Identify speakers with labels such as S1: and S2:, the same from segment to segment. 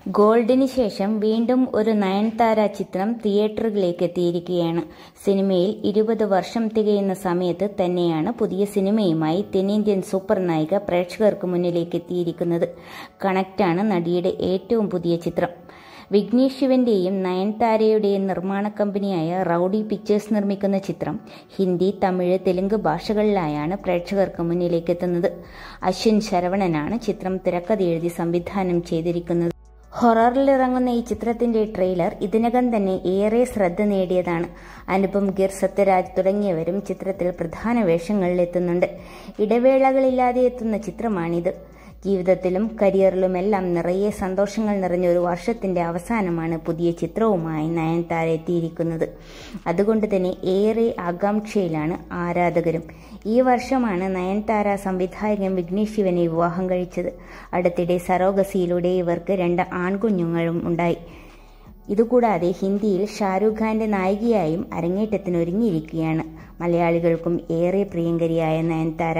S1: ഗോൾഡിന് ശേഷം വീണ്ടും ഒരു നയൻതാര ചിത്രം തിയേറ്ററുകളിലേക്ക് എത്തിയിരിക്കുകയാണ് സിനിമയിൽ ഇരുപത് വർഷം തികയുന്ന സമയത്ത് തന്നെയാണ് പുതിയ സിനിമയുമായി തെന്നിന്ത്യൻ സൂപ്പർ നായിക പ്രേക്ഷകർക്ക് മുന്നിലേക്ക് എത്തിയിരിക്കുന്നത് കണക്റ്റാണ് നടിയുടെ ഏറ്റവും പുതിയ ചിത്രം വിഘ്നേഷ് ശിവന്റെയും നയൻതാരയുടെയും നിർമ്മാണ കമ്പനിയായ റൌഡി പിക്ചേഴ്സ് നിർമ്മിക്കുന്ന ചിത്രം ഹിന്ദി തമിഴ് തെലുങ്ക് ഭാഷകളിലായാണ് പ്രേക്ഷകർക്ക് മുന്നിലേക്ക് എത്തുന്നത് അശ്വിൻ ശരവണനാണ് ചിത്രം തിരക്കഥ എഴുതി സംവിധാനം ചെയ്തിരിക്കുന്നത് ഹൊററിലിറങ്ങുന്ന ഈ ചിത്രത്തിന്റെ ട്രെയിലർ ഇതിനകം തന്നെ ഏറെ ശ്രദ്ധ നേടിയതാണ് അനുപം ഗിർ സത്യരാജ് തുടങ്ങിയവരും ചിത്രത്തിൽ പ്രധാന വേഷങ്ങളിൽ എത്തുന്നുണ്ട് ഇടവേളകളില്ലാതെ എത്തുന്ന ചിത്രമാണിത് ജീവിതത്തിലും കരിയറിലുമെല്ലാം നിറയെ സന്തോഷങ്ങൾ നിറഞ്ഞ ഒരു വർഷത്തിന്റെ അവസാനമാണ് പുതിയ ചിത്രവുമായി നയൻതാര എത്തിയിരിക്കുന്നത് അതുകൊണ്ട് തന്നെ ഏറെ ആകാംക്ഷയിലാണ് ആരാധകരും ഈ വർഷമാണ് നയൻതാര സംവിധായകൻ വിഘ്നേഷ് ശിവനെ വിവാഹം കഴിച്ചത് അടുത്തിടെ സറോഗസിയിലൂടെ ഇവർക്ക് രണ്ട് ആൺകുഞ്ഞുങ്ങളും ഉണ്ടായി ഇതുകൂടാതെ ഹിന്ദിയിൽ ഷാരൂഖ് ഖാന്റെ നായികയായും അരങ്ങേറ്റത്തിന് ഒരുങ്ങിയിരിക്കുകയാണ് മലയാളികൾക്കും ഏറെ പ്രിയങ്കരിയായ നയൻതാര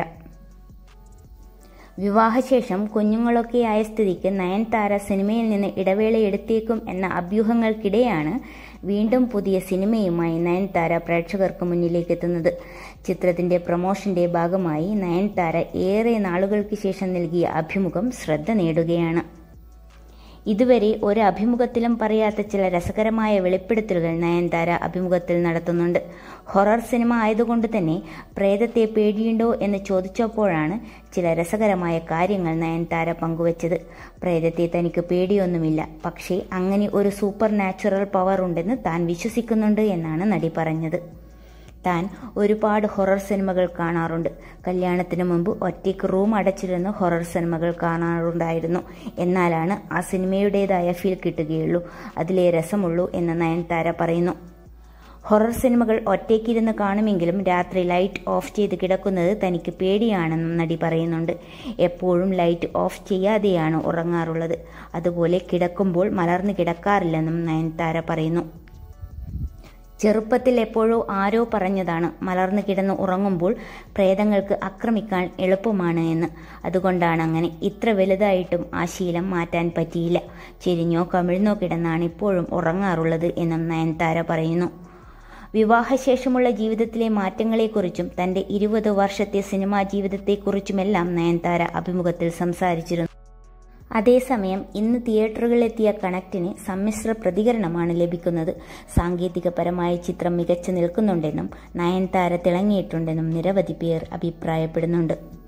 S1: വിവാഹശേഷം കുഞ്ഞുങ്ങളൊക്കെയായ സ്ഥിതിക്ക് നയൻതാര സിനിമയിൽ നിന്ന് ഇടവേളയെടുത്തേക്കും എന്ന അഭ്യൂഹങ്ങൾക്കിടെയാണ് വീണ്ടും പുതിയ സിനിമയുമായി നയൻതാര പ്രേക്ഷകർക്ക് മുന്നിലേക്ക് എത്തുന്നത് ചിത്രത്തിന്റെ പ്രൊമോഷന്റെ ഭാഗമായി നയൻതാര ഏറെ നാളുകൾക്ക് ശേഷം നൽകിയ അഭിമുഖം ശ്രദ്ധ നേടുകയാണ് ഇതുവരെ ഒരു അഭിമുഖത്തിലും പറയാത്ത ചില രസകരമായ വെളിപ്പെടുത്തലുകൾ നയൻതാര അഭിമുഖത്തിൽ നടത്തുന്നുണ്ട് ഹൊറർ സിനിമ ആയതുകൊണ്ട് തന്നെ പ്രേതത്തെ പേടിയുണ്ടോ എന്ന് ചോദിച്ചപ്പോഴാണ് ചില രസകരമായ കാര്യങ്ങൾ നയൻതാര പങ്കുവച്ചത് പ്രേതത്തെ തനിക്ക് പേടിയൊന്നുമില്ല പക്ഷേ അങ്ങനെ ഒരു സൂപ്പർ നാച്ചുറൽ പവർ ഉണ്ടെന്ന് താൻ വിശ്വസിക്കുന്നുണ്ട് എന്നാണ് നടി പറഞ്ഞത് താൻ ഒരുപാട് ഹൊറർ സിനിമകൾ കാണാറുണ്ട് കല്യാണത്തിന് മുമ്പ് ഒറ്റയ്ക്ക് റൂം അടച്ചിരുന്ന് ഹൊറർ സിനിമകൾ കാണാറുണ്ടായിരുന്നു എന്നാലാണ് ആ സിനിമയുടേതായ ഫീൽ കിട്ടുകയുള്ളൂ അതിലേ രസമുള്ളൂ എന്ന് നയൻതാര പറയുന്നു ഹൊറർ സിനിമകൾ ഒറ്റയ്ക്കിരുന്ന് കാണുമെങ്കിലും രാത്രി ലൈറ്റ് ഓഫ് ചെയ്ത് കിടക്കുന്നത് തനിക്ക് പേടിയാണെന്നും നടി പറയുന്നുണ്ട് എപ്പോഴും ലൈറ്റ് ഓഫ് ചെയ്യാതെയാണ് ഉറങ്ങാറുള്ളത് അതുപോലെ കിടക്കുമ്പോൾ മലർന്നു കിടക്കാറില്ലെന്നും നയൻതാര പറയുന്നു ചെറുപ്പത്തിൽ എപ്പോഴോ ആരോ പറഞ്ഞതാണ് മലർന്നു കിടന്ന് ഉറങ്ങുമ്പോൾ പ്രേതങ്ങൾക്ക് ആക്രമിക്കാൻ എളുപ്പമാണ് എന്ന് അതുകൊണ്ടാണ് അങ്ങനെ ഇത്ര വലുതായിട്ടും ആ ശീലം മാറ്റാൻ പറ്റിയില്ല ചെരിഞ്ഞോ കമിഴ്ന്നോ കിടന്നാണ് ഇപ്പോഴും ഉറങ്ങാറുള്ളത് എന്നും നയൻതാര പറയുന്നു വിവാഹശേഷമുള്ള ജീവിതത്തിലെ മാറ്റങ്ങളെക്കുറിച്ചും തന്റെ ഇരുപത് വർഷത്തെ സിനിമാ ജീവിതത്തെക്കുറിച്ചുമെല്ലാം നയൻതാര അഭിമുഖത്തിൽ സംസാരിച്ചിരുന്നു അതേസമയം ഇന്ന് തിയേറ്ററുകളിലെത്തിയ കണക്റ്റിന് സമ്മിശ്ര പ്രതികരണമാണ് ലഭിക്കുന്നത് സാങ്കേതികപരമായി ചിത്രം മികച്ചു നിൽക്കുന്നുണ്ടെന്നും നയൻതാര തിളങ്ങിയിട്ടുണ്ടെന്നും നിരവധി പേർ അഭിപ്രായപ്പെടുന്നുണ്ട്